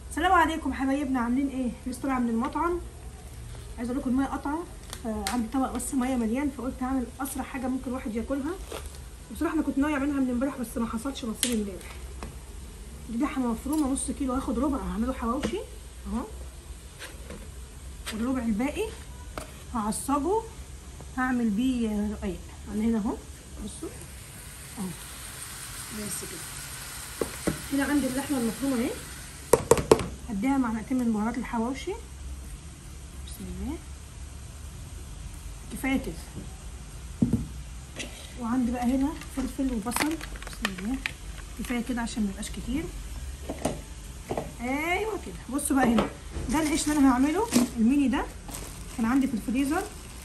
السلام عليكم حبايبنا عاملين ايه لسه طالعه من المطعم عايزه اقول لكم الميه قطعه فعندي طبق بس ميه مليان فقلت اعمل اسرع حاجه ممكن الواحد ياكلها بصراحه انا كنت ناويه اعملها من امبارح بس ما حصلش نصيب امبارح دي لحمه مفرومه نص كيلو هاخد ربع هعمله حواوشي اهو والربع الباقي هعصجه هعمل بيه رقيق انا هنا اهو بصوا اهو بس كده هنا عندي اللحمه المفرومه اهي هديها معلقتين من بهارات الحواوشي بسم الله كفايه كده وعندي بقى هنا فلفل وبصل بسم الله كفايه كده عشان ما يبقاش كتير ايوه كده بصوا بقى هنا ده العيش اللي انا هعمله الميني ده كان عندي في الفريزر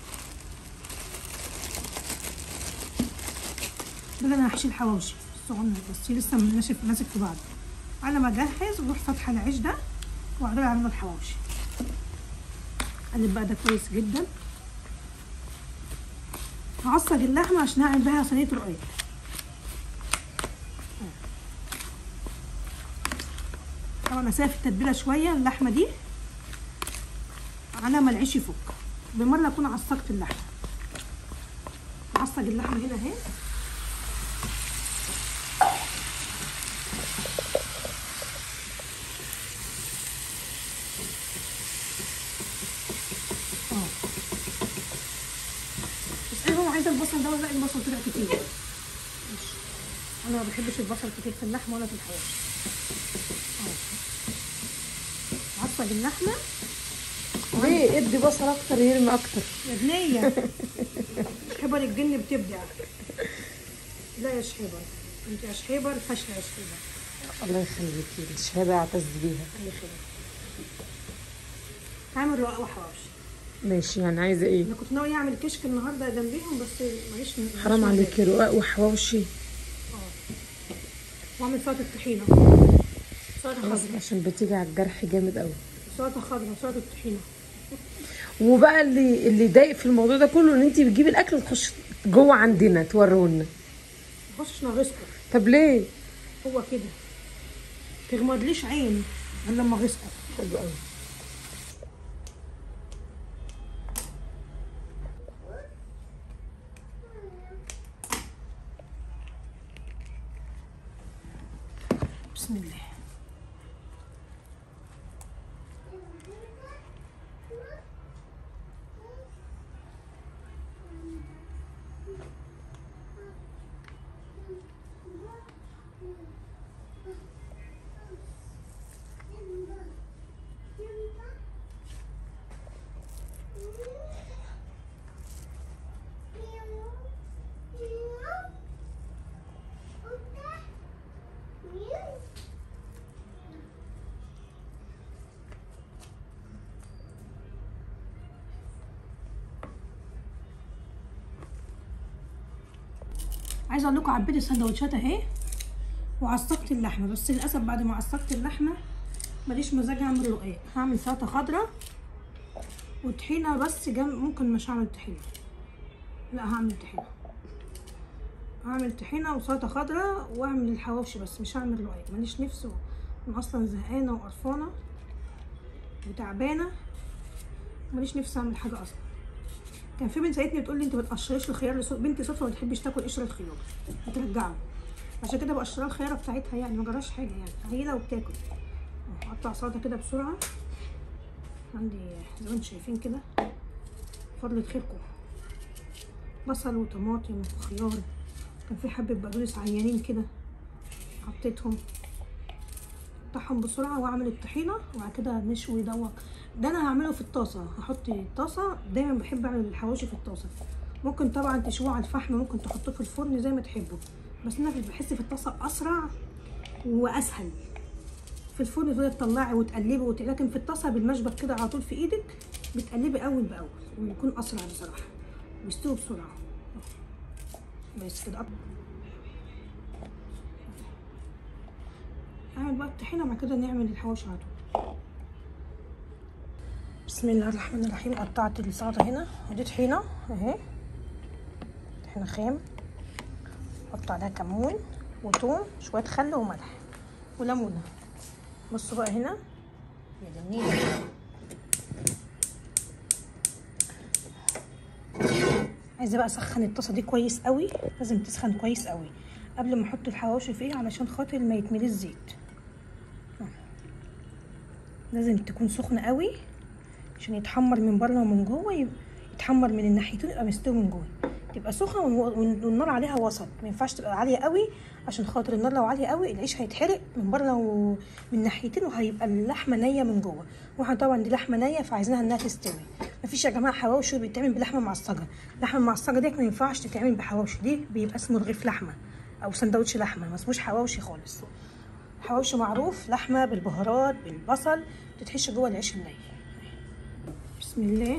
ده اللي انا هحشي الحواوشي الصغنن بس لسه ناشف ماسك في بعض على ما اجهز واروح فاتحه العيش ده واقعد اعمل الحواوشي اقلب بقى ده كويس جدا هعصج اللحمه عشان اعمل بيها صينيه رقاق طبعا اسيبها في التتبيله شويه اللحمه دي على ما العيش يفك بالمره اكون عصجت اللحمه هعصج اللحمه هنا اهي اه بس انا هو عايزه البصل ده ولا البصل طلع كتير ماشي. انا ما بحبش البصل كتير في اللحمه ولا في الحواوشي اه عصج اللحمه ليه ادي بصل اكتر يرمي اكتر يا بنيه شحبر الجن بتبدع لا يا شحبر انت يا شحبر فاشله يا شحبر الله يخليكي الشهاده اعتز بيها الله يخليك هعمل رقاق وحواوشي ماشي يعني عايزه ايه انا كنت ناويه اعمل كشك النهارده جنبيهم بس معلش حرام عليكي رقاق وحواوشي واعمل سلطه طحينه سلطه خلاص خضراء عشان بتيجي على الجرح جامد قوي سلطه خضراء سلطه طحينه وبقى اللي اللي ضايق في الموضوع ده كله ان انت بتجيبي الاكل وتخش جوه عندنا تورونا مخشش نغصكم طب ليه هو كده تغمضليش عين الا لما اغصكم حلو قوي بسم الله عايزه اقول لكم عبيت السندوتشات اهي وعصقت اللحمه بس للاسف بعد ما عصقت اللحمه ماليش مزاج اعمل رقاق هعمل سلطه خضراء وطحينه بس جنب ممكن مش هعمل طحينه لا هعمل طحينه هعمل طحينه وسلطه خضراء واعمل الحواوشي بس مش هعمل رقاق ماليش نفس انا اصلا زهقانه وقرفانه وتعبانه ماليش نفس اعمل حاجه اصلا كان في بنت سالتني بتقول لي انت ما بتقشريش الخيار لصوت بنتي صدفه ما بتحبش تاكل قشر الخيار بترجعه عشان كده بقشرها الخياره بتاعتها يعني ما جراش حاجه يعني هي وبتاكل اهو اقطع سلطه كده بسرعه عندي زي ما انتم شايفين كده فضلة خيركم بصل وطماطم وخيار كان في حبه بقدونس عيانين كده حطيتهم اقطعهم بسرعه واعمل الطحينه وبعد كده نشوي دوت ده انا هعمله في الطاسه هحط الطاسه دايما بحب اعمل الحواوشي في الطاسه ممكن طبعا تشويه على الفحم ممكن تحطوه في الفرن زي ما تحبوا بس انا بحس في الطاسه اسرع واسهل في الفرن تقدري تطلعي وتقلبي وت... لكن في الطاسه بالمشبك كده على طول في ايدك بتقلبي اول باول ويكون اسرع بصراحه بيستوي بسرعه بس كده اعمل بقى الطحينه وبعد كده نعمل الحواوشي على طول بسم الله الرحمن الرحيم قطعت السلطه هنا ودي طحينه اهي طحينه خام احط عليها كمون وثوم شويه خل وملح وليمونه بصوا بقى هنا يا جميل عايزه بقى اسخن الطاسه دي كويس قوي لازم تسخن كويس قوي قبل ما احط الحواوشي فيه علشان خاطر ما يتملي الزيت لازم تكون سخنه قوي عشان يتحمر من بره ومن جوه يب- يتحمر من الناحيتين يبقى مستوي من جوه تبقى سخنه والو- والنار عليها وسط ما ينفعش تبقى عاليه قوي عشان خاطر النار لو عاليه قوي العيش هيتحرق من بره ومن الناحيتين وهيبقى اللحمه نيه من جوه واحنا طبعا دي لحمه نيه فعايزينها انها تستوي مفيش يا جماعه حواوشي بيتعمل بلحمه معصجه اللحمه المعصجه ديت ما ينفعش تتعمل بحواوشي دي بيبقى اسمه رغيف لحمه او سندوتش لحمه ما اسموش حواوشي خالص حواوشي معروف لحمه بالبهارات بالبصل تتحشي جوه العيش الني بسم الله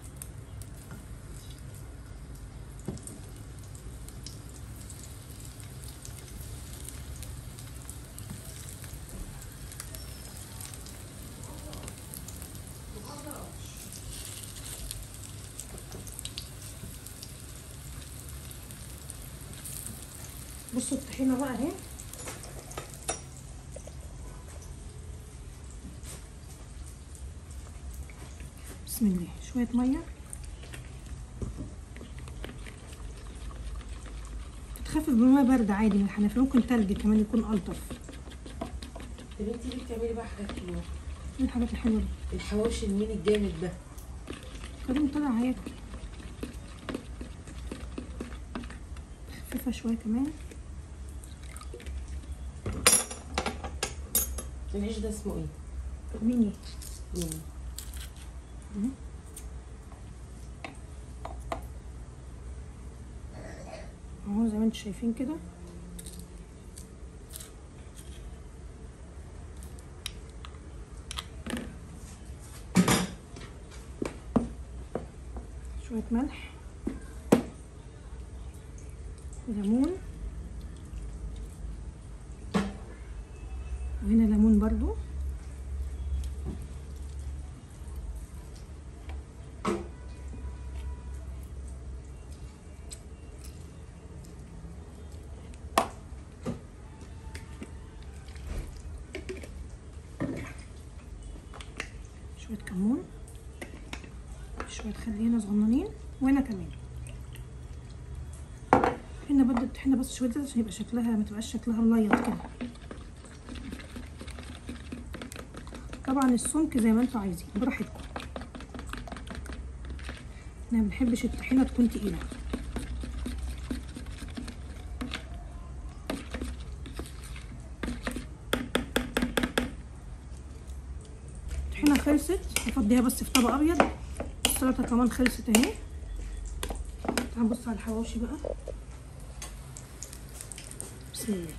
بصوا الطحينه بقى اهي بسم الله شويه ميه تتخفف بميه بارده عادي من الحنفيه ممكن تلج كمان يكون الطف طب انت ليه بتعملي بقى حاجات حلوه ايه الحاجات الحلوه دي الحواوشي المين الجامد ده كريم طلع هياكل خفيفه شويه كمان العيش ده اسمه ايه ميني مين اهو زي ما انتم شايفين كده شوية ملح ليمون وهنا ليمون برضو شوية كمون شوية خل هنا صغننين وهنا كمان هنا بدي الطحينة بس شوية زيت عشان يبقى شكلها ما تبقاش شكلها مليط كده طبعا السمك زي ما انتوا عايزين براحتكم احنا ما بنحبش الطحينة تكون تقيلة الطحينة خلصت افضيها بس في طبق ابيض السلطة كمان خلصت اهي تعال نبص على الحواوشي بقى بسم الله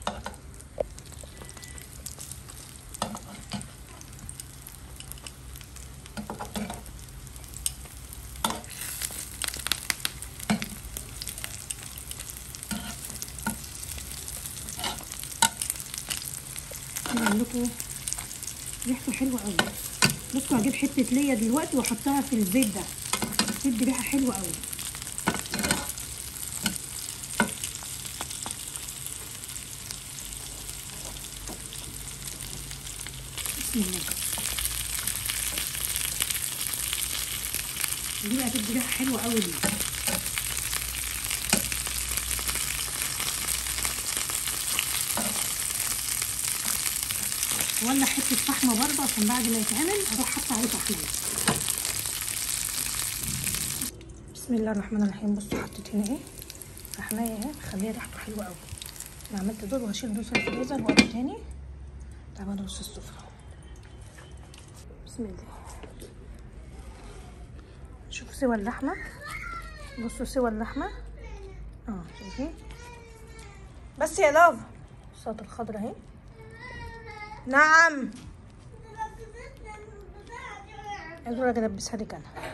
نعمل لكم ريحته حلوه قوي بصوا هجيب حته ليا دلوقتي واحطها في الزيت ده تدي ريحه حلوه قوي بسم الله دي بقى تدي ريحه حلوه قوي دي ولا حته فحمه برضه عشان بعد ما يتعمل اروح حاطه عليه فحمه بسم الله الرحمن الرحيم بصوا حطيت هنا ايه فحمايه اهي مخليه ريحته حلوه قوي انا عملت دول وهشيل دول في الفريزر وقت تاني تعالوا نرص السفره بسم الله شوفوا سوى اللحمه بصوا سوى اللحمه اه شايفين بس يا لاف الصوت الخضرا اهي نعم اقول لك البسها لك انا